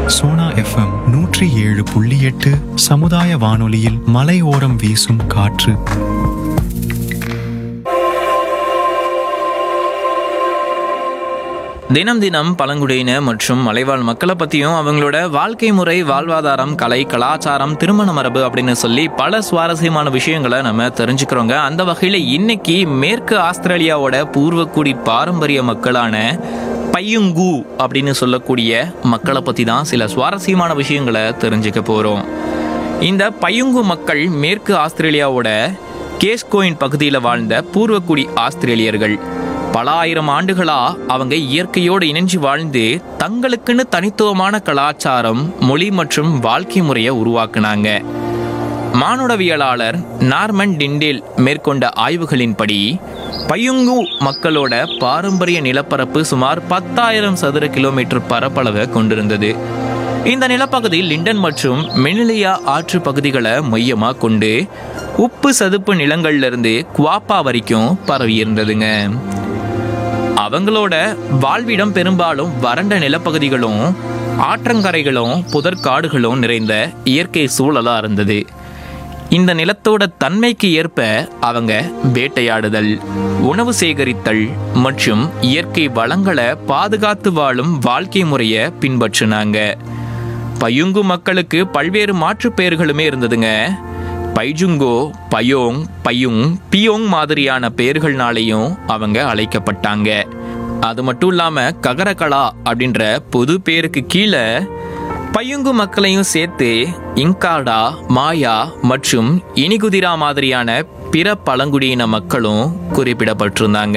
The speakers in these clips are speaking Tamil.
சோனா எஃப்எம் நூற்றி ஏழு புள்ளி எட்டு சமுதாய வானொலியில் மலையோரம் வீசும் காற்று தினம் தினம் பழங்குடியின மற்றும் மலைவாழ் மக்களை பற்றியும் அவங்களோட வாழ்க்கை முறை வாழ்வாதாரம் கலை கலாச்சாரம் திருமண மரபு அப்படின்னு சொல்லி பல சுவாரஸ்யமான விஷயங்களை நம்ம தெரிஞ்சுக்கிறோங்க அந்த வகையில் இன்னைக்கு மேற்கு ஆஸ்திரேலியாவோட பூர்வக்குடி பாரம்பரிய மக்களான பையுங்கு அப்படின்னு சொல்லக்கூடிய மக்களை பற்றி தான் சில சுவாரஸ்யமான விஷயங்களை தெரிஞ்சுக்க போகிறோம் இந்த பையுங்கு மக்கள் மேற்கு ஆஸ்திரேலியாவோட கேஸ்கோயின் பகுதியில் வாழ்ந்த பூர்வக்குடி ஆஸ்திரேலியர்கள் பல ஆயிரம் ஆண்டுகளா அவங்க இயற்கையோடு இணைஞ்சு வாழ்ந்து தங்களுக்குன்னு தனித்துவமான கலாச்சாரம் மொழி மற்றும் வாழ்க்கை முறையை உருவாக்குனாங்க மானுடவியலாளர் நார்மன் டிண்டேல் மேற்கொண்ட ஆய்வுகளின்படி பையுங்கு மக்களோட பாரம்பரிய நிலப்பரப்பு சுமார் பத்தாயிரம் சதுர கிலோமீட்டர் பரப்பளவை கொண்டிருந்தது இந்த நிலப்பகுதி லிண்டன் மற்றும் மெனிலியா ஆற்று பகுதிகளை மையமாக கொண்டு உப்பு சதுப்பு நிலங்கள்ல இருந்து குவாப்பா வரைக்கும் பரவி இருந்ததுங்க அவங்களோட வாழ்விடம் பெரும்பாலும் வறண்ட நிலப்பகுதிகளும் ஆற்றங்கரைகளும் புதற்காடுகளும் நிறைந்த இயற்கை சூழலா இருந்தது இந்த நிலத்தோட தன்மைக்கு ஏற்ப அவங்க வேட்டையாடுதல் உணவு சேகரித்தல் மற்றும் இயற்கை வளங்களை பாதுகாத்து வாழும் வாழ்க்கை முறையை பின்பற்றினாங்க பயுங்கு மக்களுக்கு பல்வேறு மாற்றுப் பெயர்களுமே இருந்ததுங்க பைஜுங்கோ பயோங் பயுங் பியோங் மாதிரியான பெயர்கள்னாலையும் அவங்க அழைக்கப்பட்டாங்க அது மட்டும் இல்லாம ககரகலா அப்படின்ற பொது பேருக்கு கீழே பையுங்கு மக்களையும் சேர்த்து இங்காடா மாயா மற்றும் இனிகுதிரா மாதிரியான பிற பழங்குடியின மக்களும் குறிப்பிடப்பட்டிருந்தாங்க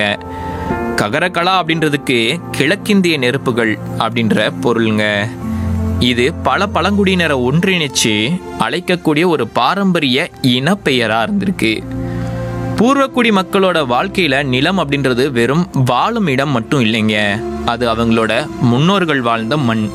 ககரகலா அப்படின்றதுக்கு கிழக்கிந்திய நெருப்புகள் அப்படின்ற பொருளுங்க இது பல பழங்குடியினரை ஒன்றிணைச்சு அழைக்கக்கூடிய ஒரு பாரம்பரிய இனப்பெயரா இருந்திருக்கு பூர்வக்குடி மக்களோட வாழ்க்கையில நிலம் அப்படின்றது வெறும் வாழும் இடம் மட்டும் இல்லைங்க அது அவங்களோட முன்னோர்கள் வாழ்ந்த மண்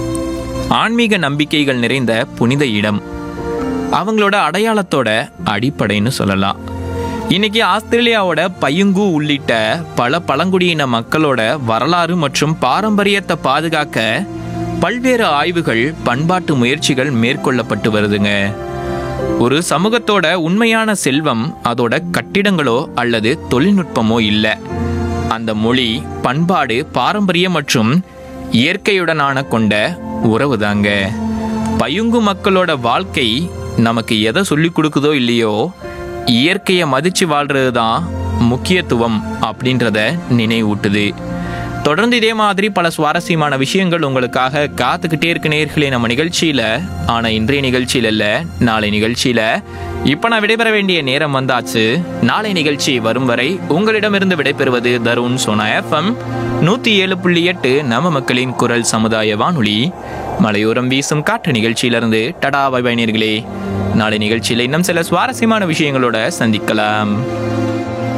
ஆன்மீக நம்பிக்கைகள் நிறைந்த புனித இடம் அவங்களோட அடையாளத்தோட அடிப்படைன்னு சொல்லலாம் இன்னைக்கு ஆஸ்திரேலியாவோட பையுங்கு உள்ளிட்ட பல பழங்குடியின மக்களோட வரலாறு மற்றும் பாரம்பரியத்தை பாதுகாக்க பல்வேறு ஆய்வுகள் பண்பாட்டு முயற்சிகள் மேற்கொள்ளப்பட்டு வருதுங்க ஒரு சமூகத்தோட உண்மையான செல்வம் அதோட கட்டிடங்களோ அல்லது தொழில்நுட்பமோ இல்லை அந்த மொழி பண்பாடு பாரம்பரியம் மற்றும் இயற்கையுடனான கொண்ட உறவுதாங்க பயுங்கு மக்களோட வாழ்க்கை நமக்கு எதை சொல்லிக் கொடுக்குதோ இல்லையோ இயற்கையை மதிச்சு வாழ்றது தான் முக்கியத்துவம் அப்படின்றத நினைவூட்டுது தொடர்ந்து இதே மாதிரி பல சுவாரஸ்யமான விஷயங்கள் உங்களுக்காக காத்துக்கிட்டே இருக்க நேர்களே நம்ம நிகழ்ச்சியில ஆனா இன்றைய நிகழ்ச்சியில இல்ல நாளை நிகழ்ச்சியில இப்ப நான் விடைபெற வேண்டிய நேரம் வந்தாச்சு நாளை நிகழ்ச்சி வரும் வரை உங்களிடமிருந்து விடைபெறுவது தருண் சோனா எஃப்எம் நூத்தி ஏழு புள்ளி எட்டு நம்ம மக்களின் குரல் சமுதாய வானொலி மலையோரம் வீசும் காற்று நிகழ்ச்சியிலிருந்து டடா பை நேர்களே நாளை நிகழ்ச்சியில இன்னும் சில சுவாரஸ்யமான விஷயங்களோட சந்திக்கலாம்